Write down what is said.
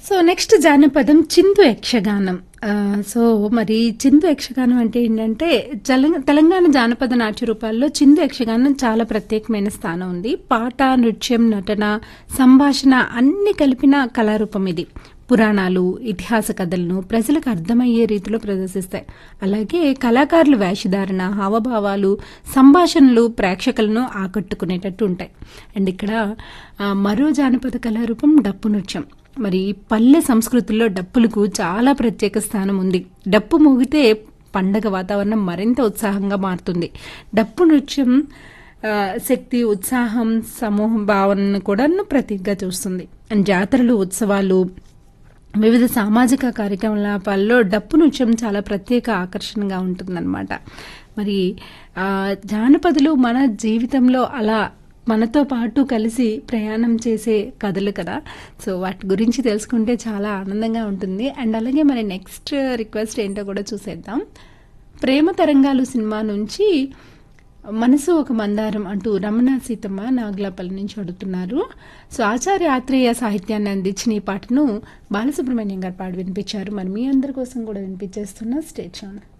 so next జానపదం చిందు యక్షగానం ఆ, సో మరి చిందు యక్షగానం అంటే ఏంటంటే తెలంగ- తెలంగాణ జానపద నాట్య రూపాల్లో చిందు యక్షగానం చాలా ప్రత్యేకమైన స్థానం ఉంది పాట నృత్యం నటన సంభాషణ అన్ని కలిపిన కళారూపం ఇది పురాణాలు ఇతిహాస కథలను ప్రజలకు అర్థమయ్యే రీతిలో ప్రదర్శిస్తాయి అలాగే కళాకారుల వేషధారణ హావభావాలు సంభాషణలు ప్రేక్షకులను ఆకట్టుకునేటట్టు ఉంటాయి అండ్ ఇక్కడ ఆ, మరో జానపద కళారూపం డప్పు నృత్యం మరి పల్లె సంస్కృతుల్లో డప్పులకు చాలా ప్రత్యేక స్థానం ఉంది డప్పు మోగితే పండగ వాతావరణం మరింత ఉత్సాహంగా మారుతుంది డప్పు నృత్యం ఆ, శక్తి ఉత్సాహం సమూహ భావనను కూడా ప్రతీకగా చూస్తుంది అండ్ జాతరలు ఉత్సవాలు వివిధ సామాజిక కార్యకలాపాల్లో డప్పు నృత్యం చాలా ప్రత్యేక ఆకర్షణగా ఉంటుందన్నమాట మరి ఆ, జానపదులు మన జీవితంలో అలా మనతో పాటు కలిసి ప్రయాణం చేసే కథలు కదా సో వాటి గురించి తెలుసుకుంటే చాలా ఆనందంగా ఉంటుంది అండ్ అలాగే మరి నెక్స్ట్ రిక్వెస్ట్ ఏంటో కూడా చూసేద్దాం ప్రేమ తరంగాలు సినిమా నుంచి మనసు ఒక మందారం అంటూ రమణ సీతమ్మ నాగులాపల్లి నుంచి అడుగుతున్నారు సో ఆచార్య ఆత్రేయ సాహిత్యాన్ని అందించిన ఈ పాటను బాలసుబ్రహ్మణ్యం గారు పాడి వినిపించారు మరి మీ అందరి కోసం కూడా వినిపించేస్తున్న స్టేట్